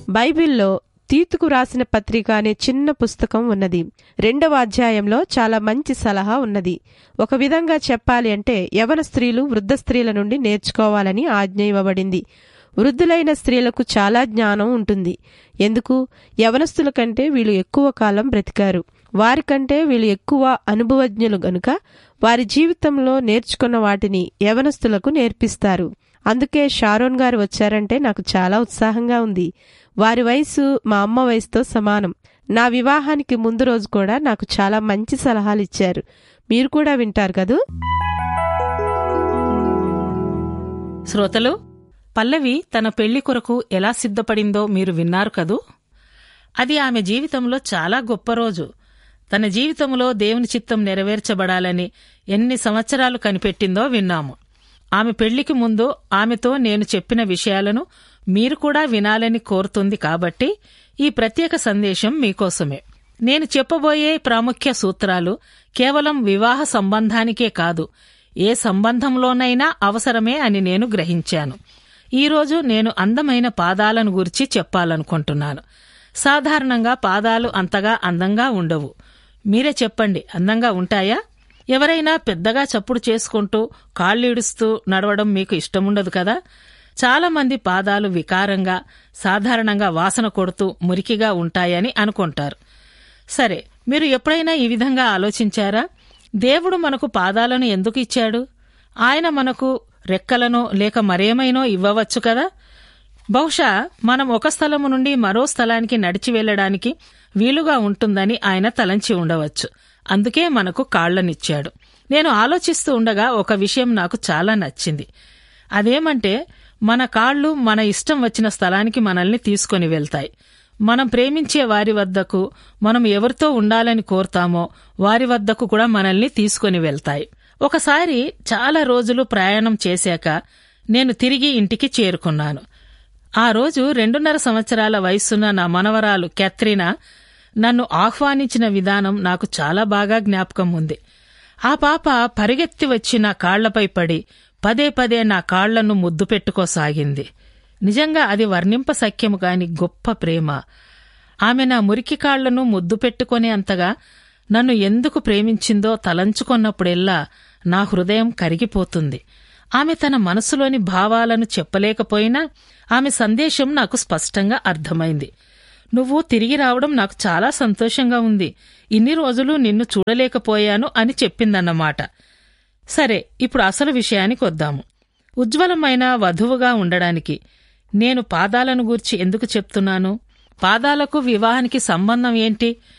బైబిల్లో తీతుకు రాసిన పత్రిక అనే చిన్న పుస్తకం ఉన్నది రెండవ అధ్యాయంలో చాలా మంచి సలహా ఉన్నది ఒక విధంగా చెప్పాలి అంటే యవన స్త్రీలు వృద్ధ స్త్రీల నుండి నేర్చుకోవాలని ఆజ్ఞ ఇవ్వబడింది వృద్ధులైన స్త్రీలకు చాలా జ్ఞానం ఉంటుంది ఎందుకు యవనస్తుల కంటే వీళ్ళు ఎక్కువ కాలం బ్రతికారు వారికంటే వీళ్ళు ఎక్కువ అనుభవజ్ఞులు గనుక వారి జీవితంలో నేర్చుకున్న వాటిని యవనస్తులకు నేర్పిస్తారు అందుకే షారోన్ గారు వచ్చారంటే నాకు చాలా ఉత్సాహంగా ఉంది వారి వయసు మా అమ్మ వయసుతో సమానం నా వివాహానికి ముందు రోజు కూడా నాకు చాలా మంచి సలహాలు ఇచ్చారు మీరు కూడా వింటారు కదూ శ్రోతలు పల్లవి తన పెళ్లి కొరకు ఎలా సిద్ధపడిందో మీరు విన్నారు కదూ అది ఆమె జీవితంలో చాలా గొప్ప రోజు తన జీవితంలో దేవుని చిత్తం నెరవేర్చబడాలని ఎన్ని సంవత్సరాలు కనిపెట్టిందో విన్నాము ఆమె పెళ్లికి ముందు ఆమెతో నేను చెప్పిన విషయాలను మీరు కూడా వినాలని కోరుతుంది కాబట్టి ఈ ప్రత్యేక సందేశం మీకోసమే నేను చెప్పబోయే ప్రాముఖ్య సూత్రాలు కేవలం వివాహ సంబంధానికే కాదు ఏ సంబంధంలోనైనా అవసరమే అని నేను గ్రహించాను ఈరోజు నేను అందమైన పాదాలను గురించి చెప్పాలనుకుంటున్నాను సాధారణంగా పాదాలు అంతగా అందంగా ఉండవు మీరే చెప్పండి అందంగా ఉంటాయా ఎవరైనా పెద్దగా చప్పుడు చేసుకుంటూ కాళ్ళీడుస్తూ నడవడం మీకు ఇష్టముండదు కదా చాలా మంది పాదాలు వికారంగా సాధారణంగా వాసన కొడుతూ మురికిగా ఉంటాయని అనుకుంటారు సరే మీరు ఎప్పుడైనా ఈ విధంగా ఆలోచించారా దేవుడు మనకు పాదాలను ఎందుకు ఇచ్చాడు ఆయన మనకు రెక్కలనో లేక మరేమైనో ఇవ్వవచ్చు కదా బహుశా మనం ఒక స్థలము నుండి మరో స్థలానికి నడిచి వెళ్లడానికి వీలుగా ఉంటుందని ఆయన తలంచి ఉండవచ్చు అందుకే మనకు కాళ్లనిచ్చాడు నేను ఆలోచిస్తూ ఉండగా ఒక విషయం నాకు చాలా నచ్చింది అదేమంటే మన కాళ్ళు మన ఇష్టం వచ్చిన స్థలానికి మనల్ని తీసుకొని వెళ్తాయి మనం ప్రేమించే వారి వద్దకు మనం ఎవరితో ఉండాలని కోరుతామో వారి వద్దకు కూడా మనల్ని తీసుకొని వెళ్తాయి ఒకసారి చాలా రోజులు ప్రయాణం చేశాక నేను తిరిగి ఇంటికి చేరుకున్నాను ఆ రోజు రెండున్నర సంవత్సరాల వయస్సున్న నా మనవరాలు క్యాత్రినా నన్ను ఆహ్వానించిన విధానం నాకు చాలా బాగా జ్ఞాపకం ఉంది ఆ పాప పరిగెత్తి వచ్చి నా కాళ్లపై పడి పదే పదే నా కాళ్లను ముద్దు పెట్టుకోసాగింది నిజంగా అది వర్ణింప సఖ్యము కాని గొప్ప ప్రేమ ఆమె నా మురికి కాళ్లను ముద్దు పెట్టుకునే అంతగా నన్ను ఎందుకు ప్రేమించిందో తలంచుకొన్నప్పుడెల్లా నా హృదయం కరిగిపోతుంది ఆమె తన మనసులోని భావాలను చెప్పలేకపోయినా ఆమె సందేశం నాకు స్పష్టంగా అర్థమైంది నువ్వు తిరిగి రావడం నాకు చాలా సంతోషంగా ఉంది ఇన్ని రోజులు నిన్ను చూడలేకపోయాను అని చెప్పిందన్నమాట సరే ఇప్పుడు అసలు విషయానికి వద్దాము ఉజ్వలమైన వధువుగా ఉండడానికి నేను పాదాలను గూర్చి ఎందుకు చెప్తున్నాను పాదాలకు వివాహానికి సంబంధం ఏంటి